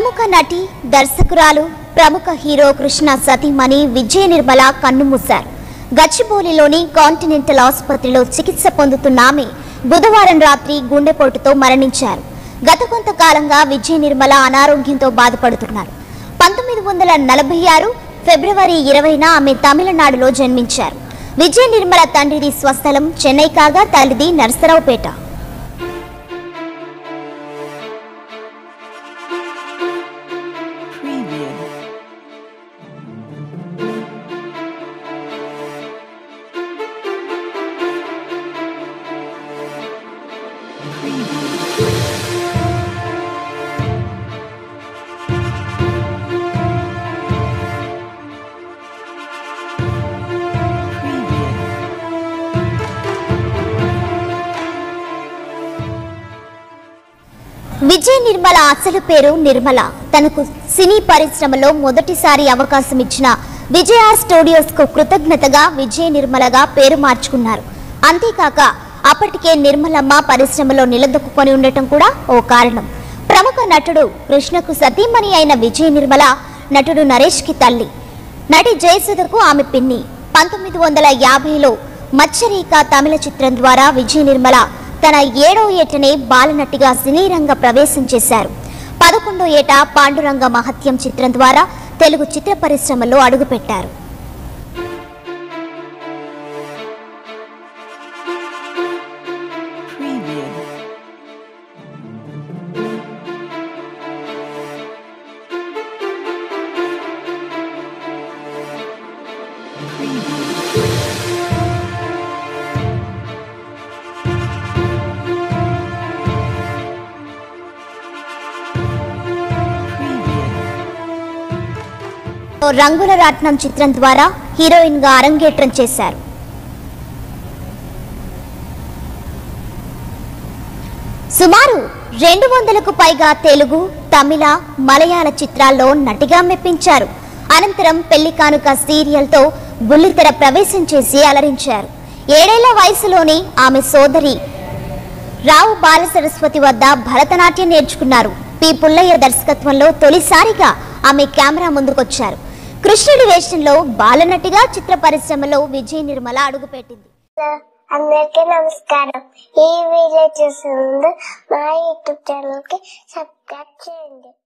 ప్రముఖ నటి దర్శకురాలు ప్రముఖ హీరో కృష్ణ సతీమణి విజయ నిర్మల కన్నుమూశారు గచ్చిబౌలిలోని కాంటినెంటల్ ఆసుపత్రిలో చికిత్స పొందుతున్న ఆమె బుధవారం రాత్రి గుండెపోటుతో మరణించారు గత కొంతకాలంగా విజయ నిర్మల అనారోగ్యంతో బాధపడుతున్నారు పంతొమ్మిది వందల నలభై ఆరు ఫిబ్రవరి ఇరవైన ఆమె తమిళనాడులో జన్మించారు విజయ నిర్మల తండ్రిది స్వస్థలం చెన్నై కాగా తల్లిది Narasaraopet Preview. Preview. Preview. Vijay Nirmala అసలు పేరు నిర్మల తనకు సినీ పరిశ్రమలో మొదటిసారి అవకాశం ఇచ్చిన విజయ స్టూడియోస్ కు కృతజ్ఞతగా విజయ నిర్మలగా పేరు మార్చుకున్నారు అంతేకాక అప్పటికే నిర్మలమ్మ పరిశ్రమలో నిలదొక్కుకొని ఉండటం కూడా ఓ కారణం ప్రముఖ నటుడు కృష్ణకు సతీమణి అయిన విజయ నిర్మల నటుడు నరేష్ కి తల్లి నటి జయసుధకు ఆమె పిన్ని పంతొమ్మిది వందల యాభైలో మచ్చరేఖ తమిళ చిత్రం ద్వారా విజయ నిర్మల తన ఏడో ఏటనే బాలనటిగా సినీ రంగ ప్రవేశం చేశారు పదకొండో ఏట పాండురంగ మహత్యం చిత్రం ద్వారా తెలుగు చిత్ర పరిశ్రమలో అడుగుపెట్టారు Preview. Preview. Preview. రంగుల రాట్నం చిత్రం ద్వారా హీరోయిన్ గా అరంగేట్రం చేశారు సుమారు రెండు వందలకు పైగా తెలుగు తమిళ మలయాళ చిత్రాల్లో నటిగా మెప్పించారు అనంతరం పెళ్లి కానుక సీరియల్తో బుల్లితెర ప్రవేశం చేసి అలరించారు ఏడేళ్ల వయసులోనే ఆమె సోదరి రావు బాలసరస్వతి వద్ద భరతనాట్యం నేర్చుకున్నారు పి పుల్లయ్య దర్శకత్వంలో తొలిసారిగా ఆమె కెమెరా ముందుకొచ్చారు కృష్ణుడి వేషంలో బాలనటిగా చిత్ర పరిశ్రమలో విజయ్ నిర్మల అడుగుపెట్టింది అందరికీ నమస్కారం ఈ వీడియో చూసే ముందు మా యూట్యూబ్ ఛానల్ కి సబ్స్క్రైబ్ చేయండి